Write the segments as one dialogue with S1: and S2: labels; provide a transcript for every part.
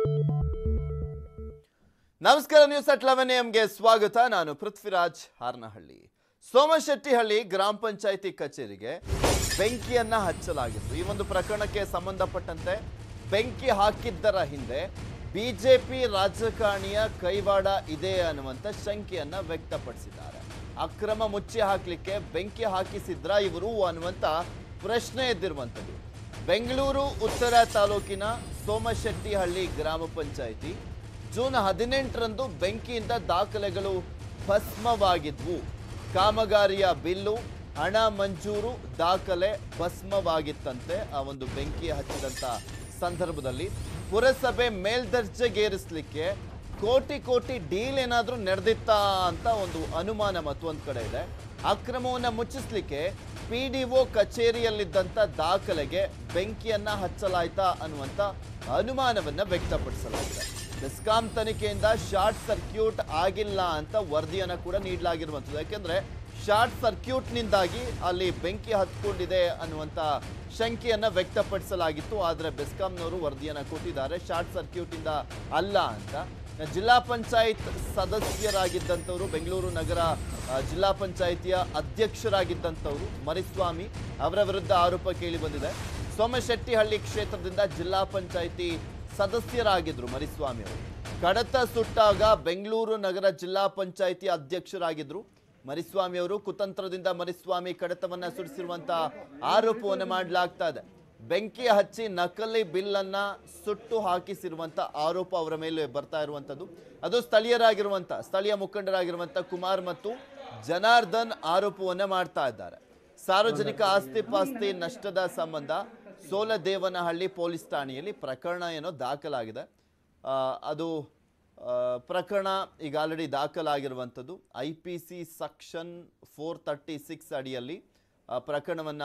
S1: ನಮಸ್ಕಾರ news at eleven ಎಂಗೆ ಸ್ವಾಗತ ನಾನು ಪೃಥ್ವಿರಾಜ್ ಹಾರ್ನಹಳ್ಳಿ ಸೋಮಶೆಟ್ಟಿಹಳ್ಳಿ ಗ್ರಾಮ ಪಂಚಾಯಿತಿ ಕಚೇರಿಗೆ ಬೆಂಕಿಯನ್ನ ಹಚ್ಚಲಾಗಿತ್ತು ಈ ಒಂದು ಪ್ರಕರಣಕ್ಕೆ ಸಂಬಂಧಪಟ್ಟಂತೆ ಬೆಂಕಿ ಹಾಕಿದ್ದರ ಹಿಂದೆ ಬಿಜೆಪಿ ರಾಜಕಾರಣಿಯ ಕೈವಾಡ ಇದೆ ಅನ್ನುವಂಥ ಶಂಕೆಯನ್ನ ವ್ಯಕ್ತಪಡಿಸಿದ್ದಾರೆ ಅಕ್ರಮ ಮುಚ್ಚಿ ಹಾಕ್ಲಿಕ್ಕೆ ಬೆಂಕಿ ಹಾಕಿಸಿದ್ರ ಇವರು ಅನ್ನುವಂಥ ಪ್ರಶ್ನೆ ಎದ್ದಿರುವಂಥದ್ದು ಬೆಂಗಳೂರು ಉತ್ತರ ತಾಲೂಕಿನ ಸೋಮಶೆಟ್ಟಿಹಳ್ಳಿ ಗ್ರಾಮ ಪಂಚಾಯಿತಿ ಜೂನ್ ಹದಿನೆಂಟರಂದು ಬೆಂಕಿಯಿಂದ ದಾಖಲೆಗಳು ಭಸ್ಮವಾಗಿದ್ವು ಕಾಮಗಾರಿಯ ಬಿಲ್ಲು ಹಣ ಮಂಜೂರು ದಾಖಲೆ ಭಸ್ಮವಾಗಿತ್ತಂತೆ ಆ ಒಂದು ಬೆಂಕಿ ಹಚ್ಚಿದಂತ ಸಂದರ್ಭದಲ್ಲಿ ಪುರಸಭೆ ಮೇಲ್ದರ್ಜೆಗೇರಿಸಲಿಕ್ಕೆ ಕೋಟಿ ಕೋಟಿ ಡೀಲ್ ಏನಾದರೂ ನಡೆದಿತ್ತಾ ಅಂತ ಒಂದು ಅನುಮಾನ ಮತ್ತೊಂದು ಕಡೆ ಇದೆ ಅಕ್ರಮವನ್ನ ಮುಚ್ಚಿಸ್ಲಿಕ್ಕೆ ಪಿ ಡಿ ಒ ಕಚೇರಿಯಲ್ಲಿದ್ದಂಥ ದಾಖಲೆಗೆ ಬೆಂಕಿಯನ್ನ ಹಚ್ಚಲಾಯ್ತಾ ಅನ್ನುವಂಥ ಅನುಮಾನವನ್ನ ವ್ಯಕ್ತಪಡಿಸಲಾಗಿದೆ ಬೆಸ್ಕಾಂ ತನಿಖೆಯಿಂದ ಶಾರ್ಟ್ ಸರ್ಕ್ಯೂಟ್ ಆಗಿಲ್ಲ ಅಂತ ವರದಿಯನ್ನ ಕೂಡ ನೀಡಲಾಗಿರುವಂಥದ್ದು ಯಾಕೆಂದ್ರೆ ಶಾರ್ಟ್ ಸರ್ಕ್ಯೂಟ್ನಿಂದಾಗಿ ಅಲ್ಲಿ ಬೆಂಕಿ ಹತ್ಕೊಂಡಿದೆ ಅನ್ನುವಂಥ ಶಂಕೆಯನ್ನ ವ್ಯಕ್ತಪಡಿಸಲಾಗಿತ್ತು ಆದರೆ ಬೆಸ್ಕಾಂನವರು ವರದಿಯನ್ನ ಕೊಟ್ಟಿದ್ದಾರೆ ಶಾರ್ಟ್ ಸರ್ಕ್ಯೂಟಿಂದ ಅಲ್ಲ ಅಂತ ಜಿಲ್ಲಾ ಪಂಚಾಯತ್ ಸದಸ್ಯರಾಗಿದ್ದಂಥವರು ಬೆಂಗಳೂರು ನಗರ ಆ, ಜಿಲ್ಲಾ ಪಂಚಾಯಿತಿಯ ಅಧ್ಯಕ್ಷರಾಗಿದ್ದಂಥವರು ಮರಿಸ್ವಾಮಿ ಅವರ ವಿರುದ್ಧ ಆರೋಪ ಕೇಳಿ ಬಂದಿದೆ ಸೋಮಶೆಟ್ಟಿಹಳ್ಳಿ ಕ್ಷೇತ್ರದಿಂದ ಜಿಲ್ಲಾ ಪಂಚಾಯಿತಿ ಸದಸ್ಯರಾಗಿದ್ರು ಮರಿಸ್ವಾಮಿ ಅವರು ಕಡತ ಸುಟ್ಟಾಗ ಬೆಂಗಳೂರು ನಗರ ಜಿಲ್ಲಾ ಪಂಚಾಯಿತಿ ಅಧ್ಯಕ್ಷರಾಗಿದ್ರು ಮರಿಸ್ವಾಮಿ ಅವರು ಕುತಂತ್ರದಿಂದ ಮರಿಸ್ವಾಮಿ ಕಡತವನ್ನ ಸುಡಿಸಿರುವಂತ ಆರೋಪವನ್ನು ಮಾಡಲಾಗ್ತಾ ಇದೆ ಬೆಂಕಿ ಹಚ್ಚಿ ನಕಲಿ ಬಿಲ್ ಅನ್ನ ಸುಟ್ಟು ಹಾಕಿಸಿರುವಂತ ಆರೋಪ ಅವರ ಮೇಲೆ ಬರ್ತಾ ಇರುವಂತದ್ದು ಅದು ಸ್ಥಳೀಯರಾಗಿರುವಂತ ಸ್ಥಳೀಯ ಮುಖಂಡರಾಗಿರುವಂತ ಕುಮಾರ್ ಮತ್ತು ಜನಾರ್ದನ್ ಆರೋಪವನ್ನ ಮಾಡ್ತಾ ಇದ್ದಾರೆ ಸಾರ್ವಜನಿಕ ಆಸ್ತಿ ಪಾಸ್ತಿ ನಷ್ಟದ ಸಂಬಂಧ ಸೋಲದೇವನಹಳ್ಳಿ ಪೊಲೀಸ್ ಠಾಣೆಯಲ್ಲಿ ಪ್ರಕರಣ ಏನೋ ದಾಖಲಾಗಿದೆ ಆ, ಅದು ಆ, ಪ್ರಕರಣ ಈಗ ಆಲ್ರೆಡಿ ದಾಖಲಾಗಿರುವಂಥದ್ದು I P C section four thirty six ಅಡಿಯಲ್ಲಿ ಆ, ಪ್ರಕರಣವನ್ನ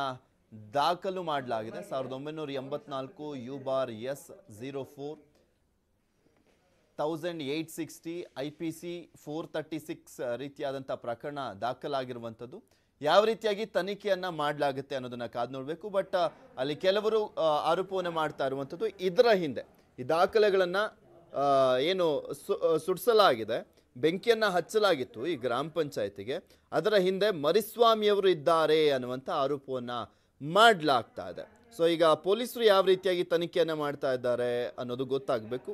S1: ದಾಖಲು ಮಾಡಲಾಗಿದೆ ಸಾವಿರದ ಒಂಬೈನೂರ ಎಂಬತ್ನಾಲ್ಕು U bar S zero four thousand eight sixty I P C four thirty six ರೀತಿಯಾದಂಥ ಪ್ರಕರಣ ದಾಖಲಾಗಿರುವಂಥದ್ದು ಯಾವ ರೀತಿಯಾಗಿ ತನಿಖೆಯನ್ನ ಮಾಡಲಾಗುತ್ತೆ ಅನ್ನೋದನ್ನ ಕಾದು ನೋಡಬೇಕು ಬಟ್ ಅಲ್ಲಿ ಕೆಲವರು ಆ, ಆರೋಪವನ್ನು ಮಾಡ್ತಾ ಇರುವಂಥದ್ದು ಇದರ ಹಿಂದೆ ಈ ದಾಖಲೆಗಳನ್ನು ಏನು ಸು- ಆ, ಸುಡಿಸಲಾಗಿದೆ ಬೆಂಕಿಯನ್ನ ಹಚ್ಚಲಾಗಿತ್ತು ಈ ಗ್ರಾಮ ಪಂಚಾಯತಿಗೆ ಅದರ ಹಿಂದೆ ಮರಿಸ್ವಾಮಿಯವರು ಇದ್ದಾರೆ ಅನ್ನುವಂಥ ಆರೋಪವನ್ನ ಮಾಡಲಾಗ್ತಾ ಇದೆ ಸೊ ಈಗ ಪೊಲೀಸರು ಯಾವ ರೀತಿಯಾಗಿ ತನಿಖೆಯನ್ನ ಮಾಡ್ತಾ ಇದ್ದಾರೆ ಅನ್ನೋದು ಗೊತ್ತಾಗಬೇಕು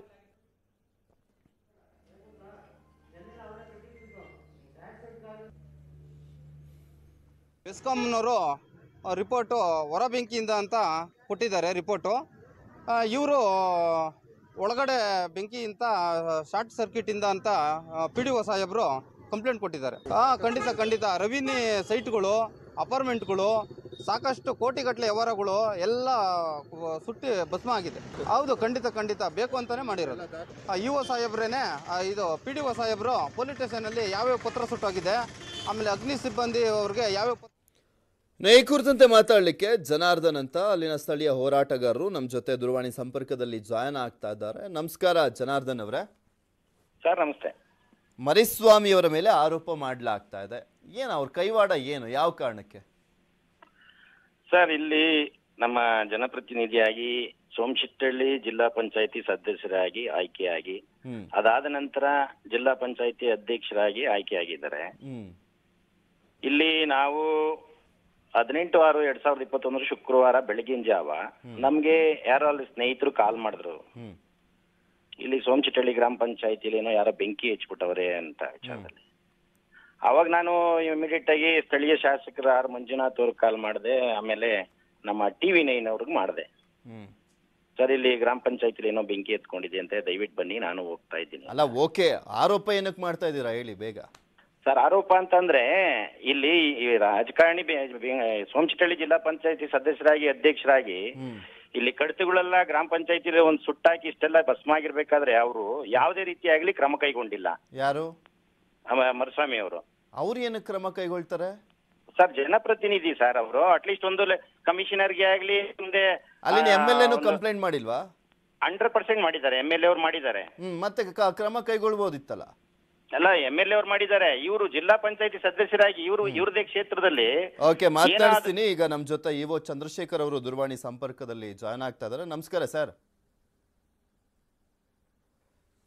S2: ಬೆಸ್ಕಾಂನವರು ರಿಪೋರ್ಟು ಹೊರ ಬೆಂಕಿಯಿಂದ ಅಂತ ಕೊಟ್ಟಿದ್ದಾರೆ ರಿಪೋರ್ಟು ಇವರು ಒಳಗಡೆ ಬೆಂಕಿಯಿಂದ ಶಾರ್ಟ್ ಸರ್ಕ್ಯೂಟಿಂದ ಅಂತ ಪಿ ಡಿ ಒ ಸಾಹೇಬರು ಕಂಪ್ಲೇಂಟ್ ಕೊಟ್ಟಿದ್ದಾರೆ ಹಾಂ ಖಂಡಿತ ಖಂಡಿತ ರವಿನಿ ಸೈಟ್ಗಳು ಅಪಾರ್ಟ್ಮೆಂಟ್ಗಳು ಸಾಕಷ್ಟು ಕೋಟಿಗಟ್ಟಲೆ ವ್ಯವಹಾರಗಳು ಎಲ್ಲ ಸುಟ್ಟಿ ಭಸ್ಮ ಆಗಿದೆ ಹೌದು ಖಂಡಿತ ಖಂಡಿತ ಬೇಕು ಅಂತಾನೆ ಮಾಡಿರೋದು ಇ ಒ ಸಾಹೇಬ್ರೇನೆ ಆ, ಇದು ಪಿ ಡಿ ಒ ಸಾಹೇಬರು ಪೊಲೀಸ್ ಸ್ಟೇಷನಲ್ಲಿ ಯಾವ್ಯಾವ ಪತ್ರ ಸುಟ್ಟೋಗಿದೆ ಆಮೇಲೆ ಅಗ್ನಿ ಸಿಬ್ಬಂದಿ ಅವ್ರಿಗೆ ಯಾವ್ಯಾವ ಪತ್ರ
S1: ನೇ ಈ ಕುರಿತಂತೆ ಮಾತಾಡಲಿಕ್ಕೆ ಜನಾರ್ದನ್ ಅಂತ ಅಲ್ಲಿನ ಸ್ಥಳೀಯ ಹೋರಾಟಗಾರರು ನಮ್ಮ ಜೊತೆ ದೂರವಾಣಿ ಸಂಪರ್ಕದಲ್ಲಿ ಜಾಯ್ನ್ ಆಗ್ತಾ ಇದ್ದಾರೆ ನಮಸ್ಕಾರ ಜನಾರ್ದನ್ ಅವರೇ
S3: ಸರ್ ನಮಸ್ತೆ
S1: ಮರಿಸ್ವಾಮಿ ಅವರ ಮೇಲೆ ಆರೋಪ ಮಾಡಲಾಗ್ತಾ ಇದೆ ಏನು ಅವ್ರ ಕೈವಾಡ ಏನು ಯಾವ ಕಾರಣಕ್ಕೆ
S3: ಸರ್ ಇಲ್ಲಿ ನಮ್ಮ ಜನಪ್ರತಿನಿಧಿಯಾಗಿ ಸೋಮಶೆಟ್ಟಳ್ಳಿ ಜಿಲ್ಲಾ ಪಂಚಾಯತಿ ಸದಸ್ಯರಾಗಿ ಆಯ್ಕೆಯಾಗಿ
S1: ಹ್ಮ್
S3: ಅದಾದ ನಂತರ ಜಿಲ್ಲಾ ಪಂಚಾಯತಿ ಅಧ್ಯಕ್ಷರಾಗಿ ಆಯ್ಕೆಯಾಗಿದ್ದಾರೆ
S1: ಹ್ಮ್
S3: ಇಲ್ಲಿ ನಾವು ಹದಿನೆಂಟು ಆರು ಎರಡ್ ಸಾವಿರದ ಇಪ್ಪತ್ತೊಂದರ ಶುಕ್ರವಾರ ಬೆಳಗಿನ ಜಾವ ನಮ್ಗೆ ಯಾರೋ ಅಲ್ಲಿ ಸ್ನೇಹಿತರು ಕಾಲ್ ಮಾಡಿದ್ರು
S1: ಹ್ಮ್
S3: ಇಲ್ಲಿ ಸೋಮಶೆಟ್ಟಳ್ಳಿ ಗ್ರಾಮ ಪಂಚಾಯತಿಲಿ ಏನೋ ಯಾರೋ ಬೆಂಕಿ ಹಚ್ಬಿಟ್ಟವ್ರೆ ಅಂತ ವಿಚಾರದಲ್ಲಿ ಅವಾಗ ನಾನು ಇಮಿಡಿಯೇಟ್ ಆಗಿ ಸ್ಥಳೀಯ ಶಾಸಕರ ಆರ್ ಮಂಜುನಾಥ್ ಅವ್ರಿಗೆ ಕಾಲ್ ಮಾಡಿದೆ ಆಮೇಲೆ ನಮ್ಮ ಟಿವಿ ನೈನ್ ಅವ್ರಿಗೆ ಮಾಡಿದೆ
S1: ಹ್ಮ್
S3: ಸರ್ ಇಲ್ಲಿ ಗ್ರಾಮ ಪಂಚಾಯತಿಲಿ ಏನೋ ಬೆಂಕಿ ಎತ್ಕೊಂಡಿದೆ ಅಂತ ದಯವಿಟ್ಟು ಬನ್ನಿ ನಾನು ಹೋಗ್ತಾ ಇದ್ದೀನಿ
S1: ಅಲ್ಲ ಓಕೆ ಆರೋಪ ಏನಕ್ಕೆ ಮಾಡ್ತಾ ಇದ್ದೀರಾ ಹೇಳಿ ಬೇಗ
S3: ಸರ್ ಆರೋಪ ಅಂತಂದ್ರೆ ಇಲ್ಲಿ ಈ ರಾಜಕಾರಣಿ ಬೆ- ಬೆ- ಸೋಮಶೆಟ್ಟಳ್ಳಿ ಜಿಲ್ಲಾ ಪಂಚಾಯತಿ ಸದಸ್ಯರಾಗಿ ಅಧ್ಯಕ್ಷರಾಗಿ
S1: ಹ್ಮ್
S3: ಇಲ್ಲಿ ಕಡತಗಳೆಲ್ಲ ಗ್ರಾಮ ಪಂಚಾಯತಿಲಿ ಒಂದು ಸುಟ್ಟಾಕಿ ಇಷ್ಟೆಲ್ಲ ಭಸ್ಮ ಆಗಿರ್ಬೇಕಾದ್ರೆ ಅವರು ಯಾವುದೇ ರೀತಿಯಾಗ್ಲಿ ಕ್ರಮ ಕೈಗೊಂಡಿಲ್ಲ
S1: ಯಾರು
S3: ಅವ- ಮರುಸ್ವಾಮಿ ಅವರು
S1: ಅವ್ರು ಏನಕ್ಕೆ ಕ್ರಮ ಕೈಗೊಳ್ತಾರೆ
S3: ಸರ್ ಜನಪ್ರತಿನಿಧಿ ಸರ್ ಅವರು ಅಟ್ಲೀಸ್ಟ್ ಒಂದು ಕಮಿಷನರ್ಗೆ ಆಗ್ಲಿ ಮುಂದೆ
S1: ಅಲ್ಲಿನ ಎಮ್ ಎಲ್ ಎನು ಕಂಪ್ಲೇಂಟ್ ಮಾಡಿಲ್ವಾ
S3: ಹಂಡ್ರೆಡ್ ಪರ್ಸೆಂಟ್ ಮಾಡಿದ್ದಾರೆ ಎಮ್ ಎಲ್ ಎ ಅವ್ರು ಮಾಡಿದ್ದಾರೆ
S1: ಹ್ಮ್ ಮತ್ತೆ ಕ- ಕ್ರಮ ಕೈಗೊಳ್ಬೋದಿತ್ತಲ್ಲ
S3: ಅಲ್ಲ ಎಮ್ ಎಲ್ ಎ ಅವ್ರು ಮಾಡಿದ್ದಾರೆ ಇವರು ಜಿಲ್ಲಾ ಪಂಚಾಯತಿ ಸದಸ್ಯರಾಗಿ ಇವರು ಇವ್ರದೇ ಕ್ಷೇತ್ರದಲ್ಲಿ
S1: ಓಕೆ ಮಾತನಾಡಿಸ್ತೀನಿ ಈಗ ನಮ್ಮ ಜೊತೆ ಇ ಒ ಚಂದ್ರಶೇಖರ್ ಅವರು ದೂರವಾಣಿ ಸಂಪರ್ಕದಲ್ಲಿ ಜಾಯ್ನ್ ಆಗ್ತಾ ಇದ್ದಾರೆ ನಮಸ್ಕಾರ ಸರ್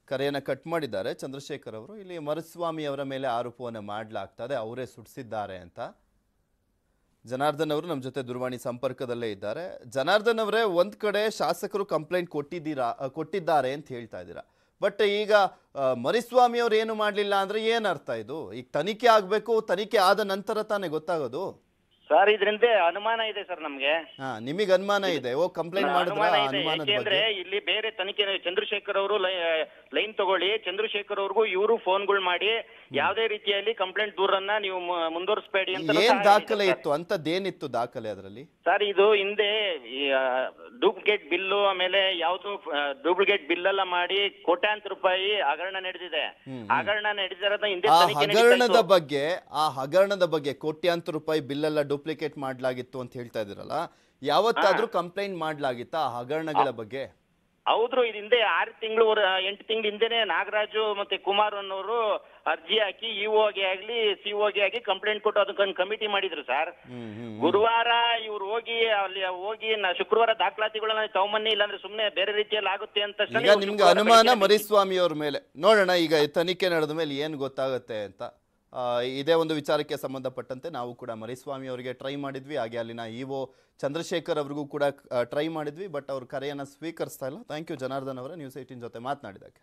S1: ಕರೆಯನ್ನು ಕಟ್ ಮಾಡಿದ್ದಾರೆ ಚಂದ್ರಶೇಖರ್ ಅವರು ಇಲ್ಲಿ ಮರುಸ್ವಾಮಿ ಅವರ ಮೇಲೆ ಆರೋಪವನ್ನು ಮಾಡಲಾಗ್ತದೆ ಅವರೇ ಸುಡಿಸಿದ್ದಾರೆ ಅಂತ ಜನಾರ್ದನ್ ಅವರು ನಮ್ಮ ಜೊತೆ ದೂರವಾಣಿ ಸಂಪರ್ಕದಲ್ಲೇ ಇದ್ದಾರೆ ಜನಾರ್ದನ್ ಅವರೇ ಒಂದ್ ಕಡೆ ಶಾಸಕರು ಕಂಪ್ಲೇಂಟ್ ಕೊಟ್ಟಿದ್ದೀರಾ ಅ, ಕೊಟ್ಟಿದ್ದಾರೆ ಅಂತ ಹೇಳ್ತಾ ಇದ್ದೀರಾ ಬಟ್ ಈಗ ಆ, ಮರಿಸ್ವಾಮಿ ಅವ್ರು ಏನು ಮಾಡಲಿಲ್ಲ ಅಂದ್ರೆ ಏನ್ ಅರ್ಥ ಇದು ಈಗ ತನಿಖೆ ಆಗಬೇಕು ತನಿಖೆ ಆದ ನಂತರ ತಾನೇ ಗೊತ್ತಾಗೋದು
S3: ಸರ್ ಇದರಿಂದ ಅನುಮಾನ ಇದೆ ಸರ್ ನಮ್ಗೆ
S1: ಹಾ ನಿಮಗೆ ಅನುಮಾನ ಇದೆ ಓ ಕಂಪ್ಲೇಂಟ್ ಮಾಡಿದ್ರ
S3: ಅನುಮಾನ ಇದೆ
S1: ಅನುಮಾನದ
S3: ಯಾಕೆಂದ್ರೆ
S1: ಬಗ್ಗೆ
S3: ಇಲ್ಲಿ ಬೇರೆ ತನಿಖೆ ಚಂದ್ರಶೇಖರ್ ಅವರು ಲೈನ್ ತಗೊಳ್ಳಿ ಚಂದ್ರಶೇಖರ್ ಅವ್ರಿಗೂ ಇವರು ಫೋನ್ಗಳು ಮಾಡಿ ಯಾವುದೇ ರೀತಿಯಲ್ಲಿ ಕಂಪ್ಲೇಂಟ್ ದೂರನ್ನ ನೀವು ಮು- ಮುಂದುವರಿಸಬೇಡಿ ಅಂತ
S1: ಏನ್ ದಾಖಲೆ ಇತ್ತು ಅಂತದ್ದೇನಿತ್ತು ದಾಖಲೆ ಅದರಲ್ಲಿ
S3: ಸರ್ ಇದು ಹಿಂದೆ ಡೂಪ್ಲಿಕೇಟ್ ಬಿಲ್ಲು ಆಮೇಲೆ ಯಾವ್ದು ಡೂಪ್ಲಿಕೇಟ್ ಬಿಲ್ ಎಲ್ಲ ಮಾಡಿ ಕೋಟ್ಯಾಂತರ ರೂಪಾಯಿ ಹಗರಣ ನಡೆದಿದೆ ಹಗರಣ ನಡೆದಿರೋದ ಹಿಂದೆ
S1: ಆ
S3: ತನಿಖೆ ನಡೀತಾ
S1: ಹಗರಣದ
S3: ಇತ್ತು.
S1: ಬಗ್ಗೆ ಆ ಹಗರಣದ ಬಗ್ಗೆ ಕೋಟ್ಯಾಂತರ ರೂಪಾಯಿ ಬಿಲ್ ಎಲ್ಲ ಡೂಪ್ಲಿಕೇಟ್ ಮಾಡ್ಲಾಗಿತ್ತು ಅಂತ ಹೇಳ್ತಾ ಇದ್ದೀರಲ್ಲ ಯಾವತ್ತಾದ್ರೂ ಕಂಪ್ಲೇಂಟ್ ಮಾಡ್ಲಾಗಿತ್ತಾ ಆ ಹಗರಣಗಳ ಬಗ್ಗೆ
S3: ಹೌದ್ರು ಇದು ಹಿಂದೆ ಆರು ತಿಂಗಳು ಎಂಟು ತಿಂಗಳ ಹಿಂದೆನೆ ನಾಗರಾಜು ಮತ್ತೆ ಕುಮಾರ್ ಅನ್ನೋರು ಅರ್ಜಿ ಹಾಕಿ ಇಒಗೆ ಆಗ್ಲಿ ಸಿಒಗೆ ಆಗಿ ಕಂಪ್ಲೇಂಟ್ ಕೊಟ್ಟು ಅದಕ್ಕೊಂದು ಕಮಿಟಿ ಮಾಡಿದ್ರು ಸರ್
S1: ಹ್ಮ್ ಹ್ಮ್
S3: ಗುರುವಾರ ಇವ್ರು ಹೋಗಿ ಅಲ್ಲಿ ಹೋಗಿ ನಾ ಶುಕ್ರವಾರ ದಾಖಲಾತಿಗಳನ್ನ ತಗೊಂಬನ್ನಿ ಇಲ್ಲಾಂದ್ರೆ ಸುಮ್ನೆ ಬೇರೆ ರೀತಿಯಲ್ಲಿ ಆಗುತ್ತೆ ಅಂತ ತಕ್ಷಣ
S1: ಈಗ
S3: ಇವ್ರು
S1: ನಿಮ್ಗೆ
S3: ಶುಕ್ರವಾರ
S1: ಅನುಮಾನ
S3: ಬೆಳಿಗ್ಗೆ
S1: ಮರಿಸ್ವಾಮಿ ಅವ್ರ ಮೇಲೆ ನೋಡೋಣ ಈಗ ಈ ತನಿಖೆ ನಡೆದ ಮೇಲೆ ಏನು ಗೊತ್ತಾಗುತ್ತೆ ಅಂತ ಆ, ಇದೇ ಒಂದು ವಿಚಾರಕ್ಕೆ ಸಂಬಂಧಪಟ್ಟಂತೆ ನಾವು ಕೂಡ ಮರಿಸ್ವಾಮಿ ಅವರಿಗೆ ಟ್ರೈ ಮಾಡಿದ್ವಿ ಹಾಗೆ ಅಲ್ಲಿನ ಇಒ ಚಂದ್ರಶೇಖರ್ ಅವ್ರಿಗೂ ಕೂಡ ಟ್ರೈ ಮಾಡಿದ್ವಿ ಬಟ್ ಅವ್ರ ಕರೆಯನ್ನು ಸ್ವೀಕರಿಸ್ತಾ ಇಲ್ಲ ಥ್ಯಾಂಕ್ ಯು ಜನಾರ್ದನ್ ಅವರ ನ್ಯೂಸ್ ಏಟಿನ್ ಜೊತೆ ಮಾತನಾಡಿದ್ದಕ್ಕೆ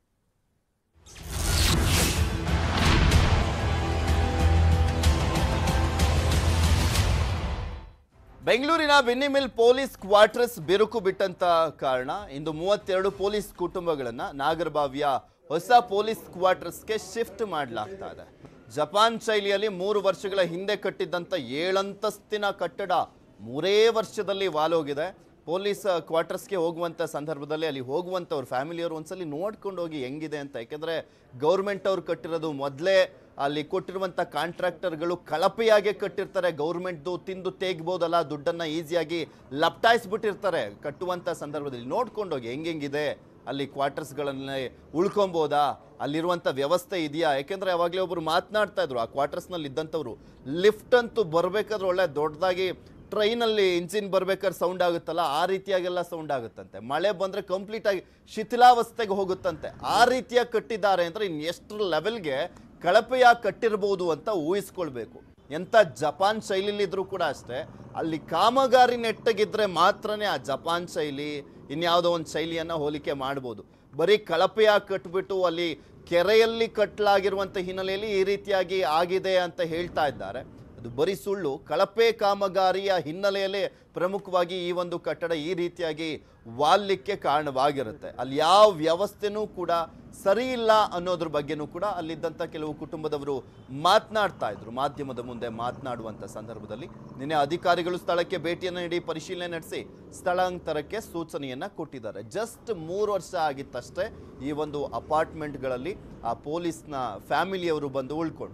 S1: ಬೆಂಗಳೂರಿನ ಬೆನ್ನಿಮಿಲ್ ಪೊಲೀಸ್ ಕ್ವಾರ್ಟರ್ಸ್ ಬಿರುಕು ಬಿಟ್ಟಂತ ಕಾರಣ ಇಂದು ಮೂವತ್ತೆರಡು ಪೊಲೀಸ್ ಕುಟುಂಬಗಳನ್ನ ನಾಗರಬಾವಿಯ ಹೊಸ ಪೊಲೀಸ್ ಕ್ವಾರ್ಟರ್ಸ್ಗೆ ಶಿಫ್ಟ್ ಮಾಡಲಾಗ್ತಾ ಇದೆ ಜಪಾನ್ ಶೈಲಿಯಲ್ಲಿ ಮೂರು ವರ್ಷಗಳ ಹಿಂದೆ ಕಟ್ಟಿದ್ದಂಥ ಏಳಂತಸ್ತಿನ ಕಟ್ಟಡ ಮೂರೇ ವರ್ಷದಲ್ಲಿ ವಾಲೋಗಿದೆ ಪೊಲೀಸ್ ಕ್ವಾರ್ಟರ್ಸ್ಗೆ ಹೋಗುವಂಥ ಸಂದರ್ಭದಲ್ಲಿ ಅಲ್ಲಿ ಹೋಗುವಂಥವ್ರ ಫ್ಯಾಮಿಲಿಯವರು ಒಂದ್ಸಲಿ ನೋಡ್ಕೊಂಡು ಹೋಗಿ ಹೆಂಗಿದೆ ಅಂತ ಯಾಕೆಂದರೆ ಗೌರ್ಮೆಂಟ್ ಅವ್ರು ಕಟ್ಟಿರೋದು ಮೊದಲೇ ಅಲ್ಲಿ ಕೊಟ್ಟಿರುವಂಥ ಕಾಂಟ್ರಾಕ್ಟರ್ಗಳು ಕಳಪೆಯಾಗೆ ಕಟ್ಟಿರ್ತಾರೆ ಗೌರ್ಮೆಂಟ್ದು ತಿಂದು ತೇಗ್ಬೋದಲ್ಲ ದುಡ್ಡನ್ನು ಈಸಿಯಾಗಿ ಲಪ್ಟಾಯಿಸ್ಬಿಟ್ಟಿರ್ತಾರೆ ಕಟ್ಟುವಂಥ ಸಂದರ್ಭದಲ್ಲಿ ನೋಡ್ಕೊಂಡೋಗಿ ಹೆಂಗೆಂಗಿದೆ ಅಲ್ಲಿ ಕ್ವಾರ್ಟರ್ಸ್ಗಳಲ್ಲಿ ಉಳ್ಕೊಬೋದಾ ಅಲ್ಲಿರುವಂಥ ವ್ಯವಸ್ಥೆ ಇದೆಯಾ ಯಾಕೆಂದರೆ ಅವಾಗಲೇ ಒಬ್ಬರು ಮಾತನಾಡ್ತಾ ಇದ್ರು ಆ ಕ್ವಾರ್ಟರ್ಸ್ನಲ್ಲಿ ಇದ್ದಂಥವ್ರು ಲಿಫ್ಟ್ ಅಂತೂ ಬರಬೇಕಾದ್ರೆ ಒಳ್ಳೆ ದೊಡ್ಡದಾಗಿ ಟ್ರೈನಲ್ಲಿ ಇಂಜಿನ್ ಬರ್ಬೇಕಾದ್ರೆ ಸೌಂಡ್ ಆಗುತ್ತಲ್ಲ ಆ ರೀತಿಯಾಗೆಲ್ಲ ಸೌಂಡ್ ಆಗುತ್ತಂತೆ ಮಳೆ ಬಂದರೆ ಕಂಪ್ಲೀಟಾಗಿ ಶಿಥಿಲಾವಸ್ಥೆಗೆ ಹೋಗುತ್ತಂತೆ ಆ ರೀತಿಯಾಗಿ ಕಟ್ಟಿದ್ದಾರೆ ಅಂದರೆ ಇನ್ನು ಎಷ್ಟು ಲೆವೆಲ್ಗೆ ಕಳಪೆಯಾಗಿ ಕಟ್ಟಿರ್ಬೋದು ಅಂತ ಊಹಿಸ್ಕೊಳ್ಬೇಕು ಎಂಥ ಜಪಾನ್ ಶೈಲಿಲಿದ್ರೂ ಕೂಡ ಅಷ್ಟೇ ಅಲ್ಲಿ ಕಾಮಗಾರಿ ನೆಟ್ಟಗಿದ್ರೆ ಮಾತ್ರನೇ ಆ ಜಪಾನ್ ಶೈಲಿ ಇನ್ಯಾವುದೋ ಒಂದು ಶೈಲಿಯನ್ನು ಹೋಲಿಕೆ ಮಾಡ್ಬೋದು ಬರೀ ಕಳಪೆಯಾಗಿ ಕಟ್ಬಿಟ್ಟು ಅಲ್ಲಿ ಕೆರೆಯಲ್ಲಿ ಕಟ್ಟಲಾಗಿರುವಂಥ ಹಿನ್ನೆಲೆಯಲ್ಲಿ ಈ ರೀತಿಯಾಗಿ ಆಗಿದೆ ಅಂತ ಹೇಳ್ತಾ ಇದ್ದಾರೆ ಅದು ಬರೀ ಸುಳ್ಳು ಕಳಪೆ ಕಾಮಗಾರಿಯ ಹಿನ್ನೆಲೆಯಲ್ಲೇ ಪ್ರಮುಖವಾಗಿ ಈ ಒಂದು ಕಟ್ಟಡ ಈ ರೀತಿಯಾಗಿ ವಾಲಿಕ್ಕೆ ಕಾರಣವಾಗಿರುತ್ತೆ ಅಲ್ಲಿ ಯಾವ ವ್ಯವಸ್ಥೆನೂ ಕೂಡ ಸರಿ ಇಲ್ಲ ಅನ್ನೋದ್ರ ಬಗ್ಗೆನೂ ಕೂಡ ಅಲ್ಲಿದ್ದಂಥ ಕೆಲವು ಕುಟುಂಬದವರು ಮಾತನಾಡ್ತಾ ಇದ್ರು ಮಾಧ್ಯಮದ ಮುಂದೆ ಮಾತನಾಡುವಂಥ ಸಂದರ್ಭದಲ್ಲಿ ನಿನ್ನೆ ಅಧಿಕಾರಿಗಳು ಸ್ಥಳಕ್ಕೆ ಭೇಟಿಯನ್ನು ನೀಡಿ ಪರಿಶೀಲನೆ ನಡೆಸಿ ಸ್ಥಳಾಂತರಕ್ಕೆ ಸೂಚನೆಯನ್ನ ಕೊಟ್ಟಿದ್ದಾರೆ ಜಸ್ಟ್ ಮೂರು ವರ್ಷ ಆಗಿತ್ತಷ್ಟೇ ಈ ಒಂದು ಅಪಾರ್ಟ್ಮೆಂಟ್ಗಳಲ್ಲಿ ಆ ಪೊಲೀಸ್ನ ಫ್ಯಾಮಿಲಿಯವರು ಬಂದು ಉಳ್ಕೊಂಡು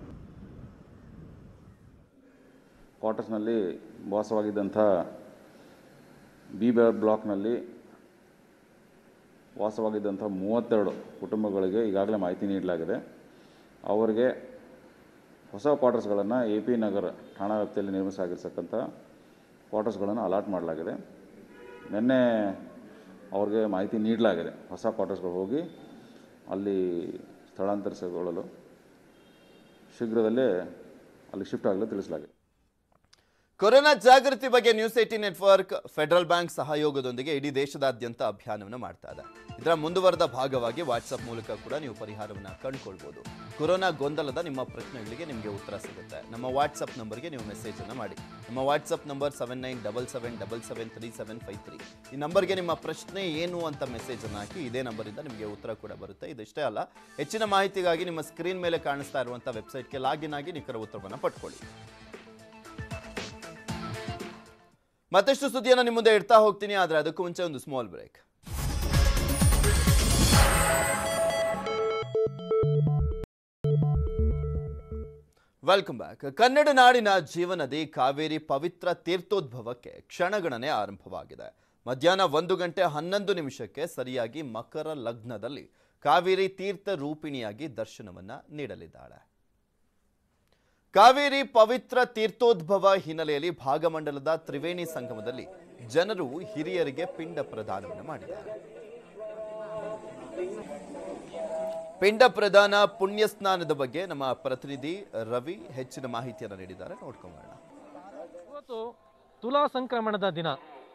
S4: ಕ್ವಾರ್ಟರ್ಸ್ನಲ್ಲಿ ವಾಸವಾಗಿದ್ದಂಥ ಬಿ ಬ್ಲಾಕ್ನಲ್ಲಿ ವಾಸವಾಗಿದ್ದಂಥ ಮೂವತ್ತೆರಡು ಕುಟುಂಬಗಳಿಗೆ ಈಗಾಗಲೇ ಮಾಹಿತಿ ನೀಡಲಾಗಿದೆ ಅವರಿಗೆ ಹೊಸ ಕ್ವಾರ್ಟರ್ಸ್ಗಳನ್ನು ಎ ಪಿ ನಗರ ಠಾಣಾ ವ್ಯಾಪ್ತಿಯಲ್ಲಿ ನಿರ್ಮಿಸಲಾಗಿರ್ತಕ್ಕಂಥ ಕ್ವಾರ್ಟರ್ಸ್ಗಳನ್ನು ಅಲಾಟ್ ಮಾಡಲಾಗಿದೆ ನಿನ್ನೆ ಅವ್ರಿಗೆ ಮಾಹಿತಿ ನೀಡಲಾಗಿದೆ ಹೊಸ ಕ್ವಾರ್ಟರ್ಸ್ಗಳು ಹೋಗಿ ಅಲ್ಲಿ ಸ್ಥಳಾಂತರಿಸಿಕೊಳ್ಳಲು ಶೀಘ್ರದಲ್ಲೇ ಅಲ್ಲಿ ಶಿಫ್ಟ್ ಆಗಲು ತಿಳಿಸಲಾಗಿದೆ
S1: ಕೊರೋನಾ ಜಾಗೃತಿ ಬಗ್ಗೆ news eighteen network federal bank ಸಹಯೋಗದೊಂದಿಗೆ ಇಡೀ ದೇಶದಾದ್ಯಂತ ಅಭಿಯಾನವನ್ನು ಮಾಡ್ತಾ ಇದೆ ಇದರ ಮುಂದುವರೆದ ಭಾಗವಾಗಿ ವಾಟ್ಸಪ್ ಮೂಲಕ ಕೂಡ ನೀವು ಪರಿಹಾರವನ್ನು ಕಂಡುಕೊಳ್ಬೋದು ಕೊರೋನಾ ಗೊಂದಲದ ನಿಮ್ಮ ಪ್ರಶ್ನೆಗಳಿಗೆ ನಿಮಗೆ ಉತ್ತರ ಸಿಗುತ್ತೆ ನಮ್ಮ ವಾಟ್ಸಪ್ ನಂಬರ್ಗೆ ನೀವು ಮೆಸೇಜ್ ಅನ್ನು ಮಾಡಿ ನಮ್ಮ WhatsApp number seven nine double seven double seven three seven five three ಈ ನಂಬರ್ಗೆ ನಿಮ್ಮ ಪ್ರಶ್ನೆ ಏನು ಅಂತ ಮೆಸೇಜ್ ಅನ್ನು ಹಾಕಿ ಇದೇ ನಂಬರಿಂದ ನಿಮಗೆ ಉತ್ತರ ಕೂಡ ಬರುತ್ತೆ ಇದಿಷ್ಟೇ ಅಲ್ಲ ಹೆಚ್ಚಿನ ಮಾಹಿತಿಗಾಗಿ ನಿಮ್ಮ ಸ್ಕ್ರೀನ್ ಮೇಲೆ ಕಾಣಿಸ್ತಾ ಇರುವಂಥ ವೆಬ್ಸೈಟ್ಗೆ ಲಾಗಿನ್ ಆಗಿ ನಿಖರ ಉತ್ತರವನ್ನು ಪಡ್ಕೊಳ್ಳಿ ಮತ್ತಷ್ಟು ಸುದ್ದಿಯನ್ನು ನಿಮ್ಮ ಮುಂದೆ ಇಡ್ತಾ ಹೋಗ್ತೀನಿ ಆದರೆ ಅದಕ್ಕೂ ಮುಂಚೆ ಒಂದು small break welcome back Kannada ನಾಡಿನ ಜೀವನದಿ ಕಾವೇರಿ ಪವಿತ್ರ ತೀರ್ಥೋದ್ಭವಕ್ಕೆ ಕ್ಷಣಗಣನೆ ಆರಂಭವಾಗಿದೆ ಮಧ್ಯಾಹ್ನ ಒಂದು ಗಂಟೆ ಹನ್ನೊಂದು ನಿಮಿಷಕ್ಕೆ ಸರಿಯಾಗಿ ಮಕರ ಲಗ್ನದಲ್ಲಿ ಕಾವೇರಿ ತೀರ್ಥ ರೂಪಿಣಿಯಾಗಿ ದರ್ಶನವನ್ನ ನೀಡಲಿದ್ದಾಳೆ ಕಾವೇರಿ ಪವಿತ್ರ ತೀರ್ಥೋದ್ಭವ ಹಿನ್ನೆಲೆಯಲ್ಲಿ ಭಾಗಮಂಡಲದ ತ್ರಿವೇಣಿ ಸಂಗಮದಲ್ಲಿ ಜನರು ಹಿರಿಯರಿಗೆ ಪಿಂಡ ಪ್ರದಾನವನ್ನು ಮಾಡಿದ್ದಾರೆ ಪಿಂಡ ಪ್ರದಾನ ಪುಣ್ಯ ಸ್ನಾನದ ಬಗ್ಗೆ ನಮ್ಮ ಪ್ರತಿನಿಧಿ ರವಿ ಹೆಚ್ಚಿನ ಮಾಹಿತಿಯನ್ನು ನೀಡಿದ್ದಾರೆ ನೋಡ್ಕೊಂಬೋಣ
S5: ಇವತ್ತು ತುಲಾ ಸಂಕ್ರಮಣದ ದಿನ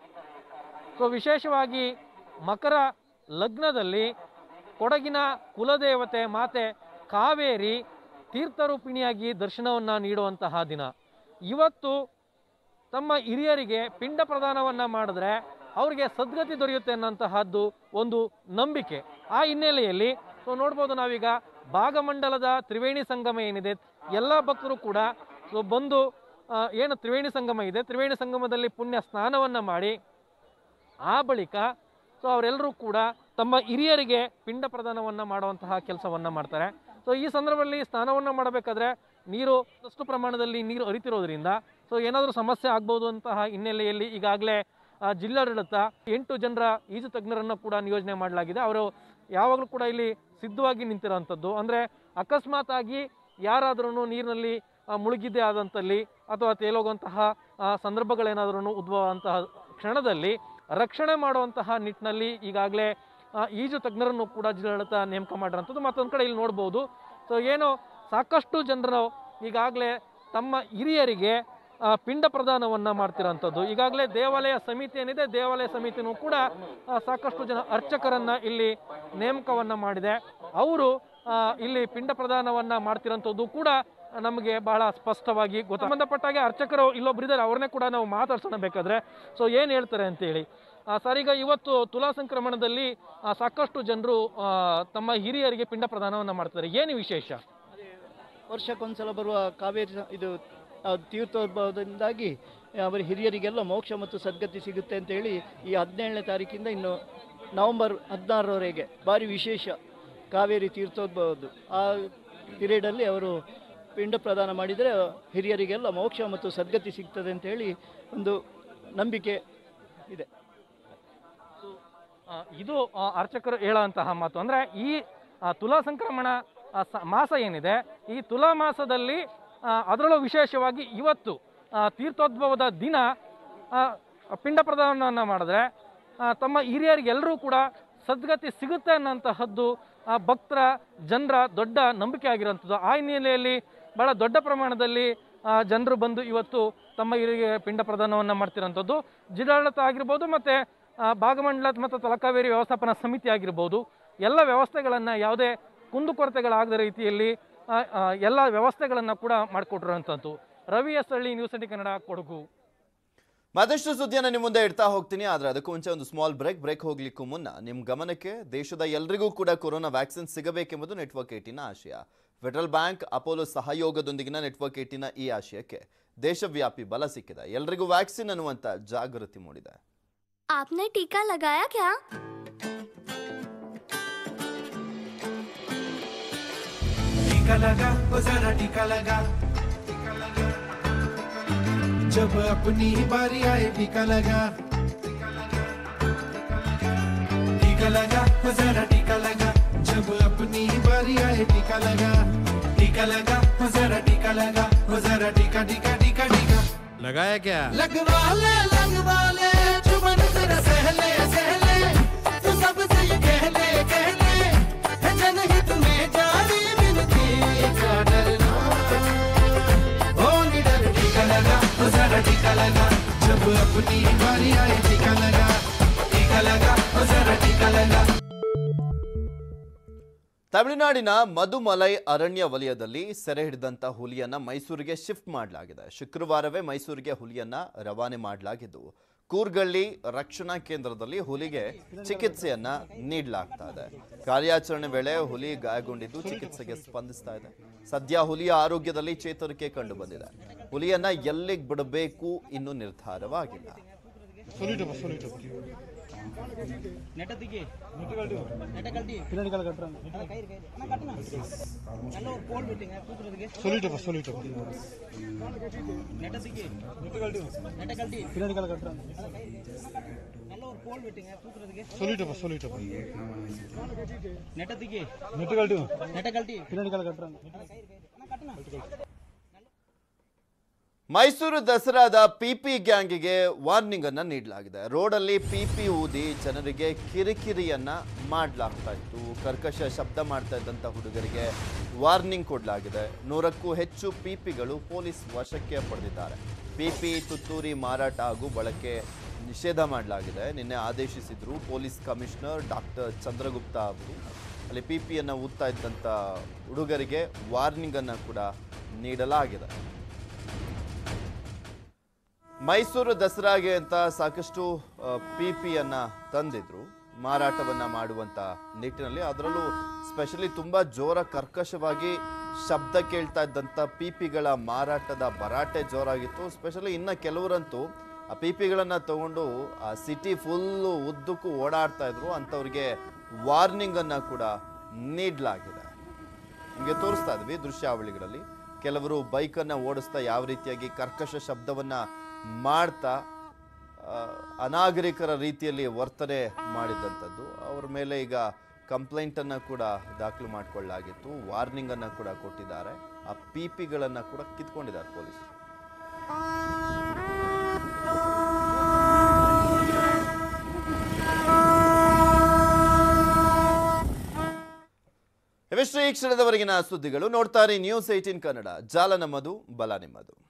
S5: ಸೊ ವಿಶೇಷವಾಗಿ ಮಕರ ಲಗ್ನದಲ್ಲಿ ಕೊಡಗಿನ ಕುಲದೇವತೆ ಮಾತೆ ಕಾವೇರಿ ತೀರ್ಥರೂಪಿಣಿಯಾಗಿ ದರ್ಶನವನ್ನು ನೀಡುವಂತಹ ದಿನ ಇವತ್ತು ತಮ್ಮ ಹಿರಿಯರಿಗೆ ಪಿಂಡ ಪ್ರದಾನವನ್ನು ಮಾಡಿದ್ರೆ ಅವರಿಗೆ ಸದ್ಗತಿ ದೊರೆಯುತ್ತೆ ಅನ್ನೋಂತಹದ್ದು ಒಂದು ನಂಬಿಕೆ ಆ ಹಿನ್ನೆಲೆಯಲ್ಲಿ ಸೊ ನೋಡ್ಬೋದು ನಾವೀಗ ಭಾಗಮಂಡಲದ ತ್ರಿವೇಣಿ ಸಂಗಮ ಏನಿದೆ ಎಲ್ಲ ಭಕ್ತರು ಕೂಡ ಸೊ ಬಂದು ಆ, ಏನು ತ್ರಿವೇಣಿ ಸಂಗಮ ಇದೆ ತ್ರಿವೇಣಿ ಸಂಗಮದಲ್ಲಿ ಪುಣ್ಯ ಸ್ನಾನವನ್ನು ಮಾಡಿ ಆ ಬಳಿಕ ಸೊ ಅವರೆಲ್ಲರೂ ಕೂಡ ತಮ್ಮ ಹಿರಿಯರಿಗೆ ಪಿಂಡ ಪ್ರದಾನವನ್ನು ಮಾಡುವಂತಹ ಕೆಲಸವನ್ನು ಮಾಡ್ತಾರೆ ಸೊ ಈ ಸಂದರ್ಭದಲ್ಲಿ ಸ್ನಾನವನ್ನು ಮಾಡಬೇಕಾದ್ರೆ ನೀರು ಅಷ್ಟು ಪ್ರಮಾಣದಲ್ಲಿ ನೀರು ಹರಿತಿರೋದ್ರಿಂದ ಸೊ ಏನಾದರೂ ಸಮಸ್ಯೆ ಆಗ್ಬೋದು ಅಂತಹ ಹಿನ್ನೆಲೆಯಲ್ಲಿ ಈಗಾಗಲೇ ಜಿಲ್ಲಾಡಳಿತ ಎಂಟು ಜನರ ಈಜು ತಜ್ಞರನ್ನು ಕೂಡ ನಿಯೋಜನೆ ಮಾಡಲಾಗಿದೆ ಅವರು ಯಾವಾಗಲೂ ಕೂಡ ಇಲ್ಲಿ ಸಿದ್ಧವಾಗಿ ನಿಂತಿರೋವಂಥದ್ದು ಅಂದರೆ ಅಕಸ್ಮಾತ್ ಆಗಿ ಯಾರಾದ್ರೂ ನೀರಿನಲ್ಲಿ ಆ, ಮುಳುಗಿದ್ದೇ ಆದಂಥಲ್ಲಿ ಅಥವಾ ತೇಲೋಗುವಂತಹ ಆ, ಸಂದರ್ಭಗಳೇನಾದ್ರೂ ಉದ್ಭವ ಅಂತಹ ಕ್ಷಣದಲ್ಲಿ ರಕ್ಷಣೆ ಮಾಡುವಂತಹ ನಿಟ್ಟಿನಲ್ಲಿ ಈಗಾಗಲೇ ಆ, ಈಜು ತಜ್ಞರನ್ನು ಕೂಡ ಜಿಲ್ಲಾಡಳಿತ ನೇಮಕ ಮಾಡಿರೋಂಥದ್ದು ಮತ್ತೊಂದು ಕಡೆ ಇಲ್ಲಿ ನೋಡ್ಬೋದು ಸೊ ಏನು ಸಾಕಷ್ಟು ಜನರು ಈಗಾಗಲೇ ತಮ್ಮ ಹಿರಿಯರಿಗೆ ಆ, ಪಿಂಡ ಪ್ರದಾನವನ್ನು ಮಾಡ್ತಿರೋಂಥದ್ದು ಈಗಾಗಲೇ ದೇವಾಲಯ ಸಮಿತಿ ಏನಿದೆ ದೇವಾಲಯ ಸಮಿತಿನೂ ಕೂಡ ಆ, ಸಾಕಷ್ಟು ಜನ ಅರ್ಚಕರನ್ನ ಇಲ್ಲಿ ನೇಮಕವನ್ನ ಮಾಡಿದೆ ಅವರು ಆ, ಇಲ್ಲಿ ಪಿಂಡ ಪ್ರದಾನವನ್ನ ಮಾಡ್ತಿರೋಂಥದ್ದು ಕೂಡ ನಮಗೆ ಬಹಳ ಸ್ಪಷ್ಟವಾಗಿ ಗೊತ್ತ ಸಂಬಂಧಪಟ್ಟಾಗೆ ಅರ್ಚಕರು ಇಲ್ಲೊಬ್ರು ಇದ್ದಾರೆ ಅವ್ರನ್ನೇ ಕೂಡ ನಾವು ಮಾತಾಡ್ಸೋಣ ಬೇಕಾದ್ರೆ ಸೊ ಏನು ಹೇಳ್ತಾರೆ ಅಂತೇಳಿ ಆ, ಸರ್ ಈಗ ಇವತ್ತು ತುಲಾ ಸಂಕ್ರಮಣದಲ್ಲಿ ಆ, ಸಾಕಷ್ಟು ಜನರು ತಮ್ಮ ಹಿರಿಯರಿಗೆ ಪಿಂಡ ಪ್ರದಾನವನ್ನ ಮಾಡ್ತಾರೆ ಏನು ವಿಶೇಷ
S6: ವರ್ಷಕ್ಕೊಂದ್ಸಲ ಬರುವ ಕಾವೇರಿ ಸ- ಇದು ಆ, ತೀರ್ಥೋದ್ಭವದಿಂದಾಗಿ ಅವರ ಹಿರಿಯರಿಗೆಲ್ಲ ಮೋಕ್ಷ ಮತ್ತು ಸದ್ಗತಿ ಸಿಗುತ್ತೆ ಅಂತ ಹೇಳಿ ಈ ಹದಿನೇಳನೇ ತಾರೀಕಿಂದ ಇನ್ನು ನವೆಂಬರ್ ಹದಿನಾರರವರೆಗೆ ಭಾರಿ ವಿಶೇಷ ಕಾವೇರಿ ತೀರ್ಥೋದ್ಭವದ್ದು ಆ ಪೀರಿಯಡಲ್ಲಿ ಅವರು ಪಿಂಡ ಪ್ರದಾನ ಮಾಡಿದರೆ ಹಿರಿಯರಿಗೆಲ್ಲ ಮೋಕ್ಷ ಮತ್ತು ಸದ್ಗತಿ ಸಿಗ್ತದೆ ಅಂತ ಹೇಳಿ ಒಂದು ನಂಬಿಕೆ ಇದೆ
S5: ಆ, ಇದು ಆ, ಅರ್ಚಕರು ಹೇಳುವಂತಹ ಮಾತು ಅಂದ್ರೆ ಈ ಆ, ತುಲಾ ಸಂಕ್ರಮಣ ಆ, ಸ- ಮಾಸ ಏನಿದೆ ಈ ತುಲಾ ಮಾಸದಲ್ಲಿ ಆ, ಅದರಲ್ಲೂ ವಿಶೇಷವಾಗಿ ಇವತ್ತು ಆ, ತೀರ್ಥೋದ್ಭವದ ದಿನ ಆ, ಪಿಂಡ ಪ್ರದಾನವನ್ನು ಮಾಡಿದ್ರೆ ಆ, ತಮ್ಮ ಹಿರಿಯರಿಗೆಲ್ಲರೂ ಕೂಡ ಸದ್ಗತಿ ಸಿಗುತ್ತೆ ಅನ್ನೋಂತಹದ್ದು ಆ ಭಕ್ತರ ಜನರ ದೊಡ್ಡ ನಂಬಿಕೆ ಆಗಿರೋಂಥದ್ದು ಆ ಹಿನ್ನೆಲೆಯಲ್ಲಿ ಬಹಳ ದೊಡ್ಡ ಪ್ರಮಾಣದಲ್ಲಿ ಜನರು ಬಂದು ಇವತ್ತು ತಮ್ಮ ಹಿರಿಯರಿಗೆ ಪಿಂಡ ಪ್ರದಾನವನ್ನು ಮಾಡ್ತಿರೋಂಥದ್ದು ಜಿಲ್ಲಾಡಳಿತ ಆಗಿರ್ಬೋದು ಮತ್ತು ಭಾಗಮಂಡಲ ಮತ್ತು ತಲಕಾವೇರಿ ವ್ಯವಸ್ಥಾಪನಾ ಸಮಿತಿ ಆಗಿರ್ಬೋದು ಎಲ್ಲ ವ್ಯವಸ್ಥೆಗಳನ್ನು ಯಾವುದೇ ಕುಂದುಕೊರತೆಗಳಾಗದ ರೀತಿಯಲ್ಲಿ ಆ, ಆ, ಎಲ್ಲ ವ್ಯವಸ್ಥೆಗಳನ್ನು ಕೂಡ ಮಾಡಿಕೊಟ್ಟಿರುವಂಥದ್ದು Ravi S Halli news eighteen Kannada Kodagu
S1: ಮತ್ತಷ್ಟು ಸುದ್ದಿಯನ್ನು ನಿಮ್ಮ ಮುಂದೆ ಇಡ್ತಾ ಹೋಗ್ತೀನಿ ಆದ್ರೆ ಅದಕ್ಕೂ ಮುಂಚೆ ಒಂದು ಸ್ಮಾಲ್ ಬ್ರೇಕ್ ಬ್ರೇಕ್ ಹೋಗ್ಲಿಕ್ಕೂ ಮುನ್ನ ನಿಮ್ಮ ಗಮನಕ್ಕೆ ದೇಶದ ಎಲ್ರಿಗೂ ಕೂಡ ಕೊರೋನಾ ವ್ಯಾಕ್ಸಿನ್ ಸಿಗಬೇಕೆಂಬುದು ನೆಟ್ವರ್ಕ್ ಏಟಿನ ಆಶಯ ಫೆಡರಲ್ ಬ್ಯಾಂಕ್ ಅಪೋಲೋ ಸಹಯೋಗದೊಂದಿಗಿನ ನೆಟ್ವರ್ಕ್ ಏಟಿನ ಈ ಆಶಯಕ್ಕೆ ದೇಶವ್ಯಾಪಿ ಬಲ ಸಿಕ್ಕಿದೆ ಎಲ್ರಿಗೂ ವ್ಯಾಕ್ಸಿನ್ ಅನ್ನುವಂತ ಜಾಗೃತಿ ಮೂಡಿದೆ
S7: आपने टीका लगाया क्या
S8: टीका लगा ओ जरा टीका लगा जब अपनी ही बारी आए टीका लगा टीका लगा ओ जरा टीका लगा जब अपनी ही बारी आए टीका लगा टीका लगा ओ जरा टीका लगा ओ जरा टीका टीका टीका टीका
S9: लगाया क्या
S8: लगवा ले लगवा ले जुबन तेरा सहले सहले तू सबसे ये कह ले कह ले है जनहित में जारी मिलती का डरना ओ निडर टीका लगा ओ जरा टीका लगा जब अपनी बारी आए टीका लगा टीका लगा ओ जरा टीका लगा
S1: ತಮಿಳುನಾಡಿನ ಮಧುಮಲೈ ಅರಣ್ಯ ವಲಯದಲ್ಲಿ ಸೆರೆ ಹಿಡಿದಂತ ಹುಲಿಯನ್ನ ಮೈಸೂರಿಗೆ ಶಿಫ್ಟ್ ಮಾಡಲಾಗಿದೆ ಶುಕ್ರವಾರವೇ ಮೈಸೂರಿಗೆ ಹುಲಿಯನ್ನ ರವಾನೆ ಮಾಡಲಾಗಿದ್ದು ಕೂರ್ಗಳ್ಳಿ ರಕ್ಷಣಾ ಕೇಂದ್ರದಲ್ಲಿ ಹುಲಿಗೆ ಚಿಕಿತ್ಸೆಯನ್ನ ನೀಡಲಾಗ್ತಾ ಇದೆ ಕಾರ್ಯಾಚರಣೆ ವೇಳೆ ಹುಲಿ ಗಾಯಗೊಂಡಿದ್ದು ಚಿಕಿತ್ಸೆಗೆ ಸ್ಪಂದಿಸ್ತಾ ಇದೆ ಸದ್ಯ ಹುಲಿಯ ಆರೋಗ್ಯದಲ್ಲಿ ಚೇತರಿಕೆ ಕಂಡು ಬಂದಿದೆ ಹುಲಿಯನ್ನ ಎಲ್ಲಿಗೆ ಬಿಡಬೇಕು ಇನ್ನು ನಿರ್ಧಾರವಾಗಿಲ್ಲ ಮೈಸೂರು ದಸರಾದ ಪಿಪಿ ಗ್ಯಾಂಗಿಗೆ ವಾರ್ನಿಂಗ್ ಅನ್ನ ನೀಡಲಾಗಿದೆ ರೋಡಲ್ಲಿ ಪಿಪಿ ಊದಿ ಜನರಿಗೆ ಕಿರಿಕಿರಿಯನ್ನ ಮಾಡಲಾಗ್ತಾ ಇತ್ತು ಕರ್ಕಶ ಶಬ್ದ ಮಾಡ್ತಾ ಇದ್ದಂಥ ಹುಡುಗರಿಗೆ ವಾರ್ನಿಂಗ್ ಕೊಡಲಾಗಿದೆ ನೂರಕ್ಕೂ ಹೆಚ್ಚು ಪಿಪಿಗಳು ಪೊಲೀಸ್ ವಶಕ್ಕೆ ಪಡೆದಿದ್ದಾರೆ ಪಿಪಿ ತುತ್ತೂರಿ ಮಾರಾಟ ಹಾಗೂ ಬಳಕೆ ನಿಷೇಧ ಮಾಡಲಾಗಿದೆ ನಿನ್ನೆ ಆದೇಶಿಸಿದ್ರು ಪೊಲೀಸ್ ಕಮಿಷನರ್ ಡಾಕ್ಟರ್ ಚಂದ್ರಗುಪ್ತ ಅವರು ಅಲ್ಲಿ ಪಿಪಿಯನ್ನು ಊದ್ತಾ ಇದ್ದಂಥ ಹುಡುಗರಿಗೆ ವಾರ್ನಿಂಗ್ ಅನ್ನ ಕೂಡ ನೀಡಲಾಗಿದೆ ಮೈಸೂರು ದಸರಾಗೆ ಅಂತ ಸಾಕಷ್ಟು ಪಿ ಪಿಯನ್ನ ತಂದಿದ್ರು ಮಾರಾಟವನ್ನ ಮಾಡುವಂತ ನಿಟ್ಟಿನಲ್ಲಿ ಅದರಲ್ಲೂ ಸ್ಪೆಷಲಿ ತುಂಬಾ ಜೋರ ಕರ್ಕಶವಾಗಿ ಶಬ್ದ ಕೇಳ್ತಾ ಇದ್ದಂಥ ಪಿ ಪಿಗಳ ಮಾರಾಟದ ಭರಾಟೆ ಜೋರಾಗಿತ್ತು ಸ್ಪೆಷಲಿ ಇನ್ನ ಕೆಲವರಂತೂ ಆ ಪಿ ಪಿಗಳನ್ನ ತಗೊಂಡು ಆ ಸಿಟಿ ಫುಲ್ಲು ಉದ್ದಕ್ಕೂ ಓಡಾಡ್ತಾ ಇದ್ರು ಅಂಥವ್ರಿಗೆ ವಾರ್ನಿಂಗ್ ಅನ್ನ ಕೂಡ ನೀಡಲಾಗಿದೆ ನಿಮಗೆ ತೋರಿಸ್ತಾ ಇದ್ವಿ ದೃಶ್ಯಾವಳಿಗಳಲ್ಲಿ ಕೆಲವರು ಬೈಕನ್ನು ಓಡಿಸ್ತಾ ಯಾವ ರೀತಿಯಾಗಿ ಕರ್ಕಶ ಶಬ್ದವನ್ನ ಮಾಡ್ತಾ ಆ, ಅನಾಗರಿಕರ ರೀತಿಯಲ್ಲಿ ವರ್ತನೆ ಮಾಡಿದಂಥದ್ದು ಅವ್ರ ಮೇಲೆ ಈಗ ಕಂಪ್ಲೇಂಟನ್ನು ಕೂಡ ದಾಖಲು ಮಾಡಿಕೊಳ್ಳಲಾಗಿತ್ತು ವಾರ್ನಿಂಗನ್ನು ಕೂಡ ಕೊಟ್ಟಿದ್ದಾರೆ ಆ ಪಿ ಪಿಗಳನ್ನು ಕೂಡ ಕಿತ್ಕೊಂಡಿದ್ದಾರೆ ಪೊಲೀಸರು ಇವಿಷ್ಟು ಈ ಕ್ಷಣದವರೆಗಿನ ಸುದ್ದಿಗಳು ನೋಡ್ತಾರೆ ನ್ಯೂಸ್ ಏಟೀನ್ ಕನ್ನಡ ಜಾಲ ನಮ್ಮದು ಬಲ ನಿಮ್ಮದು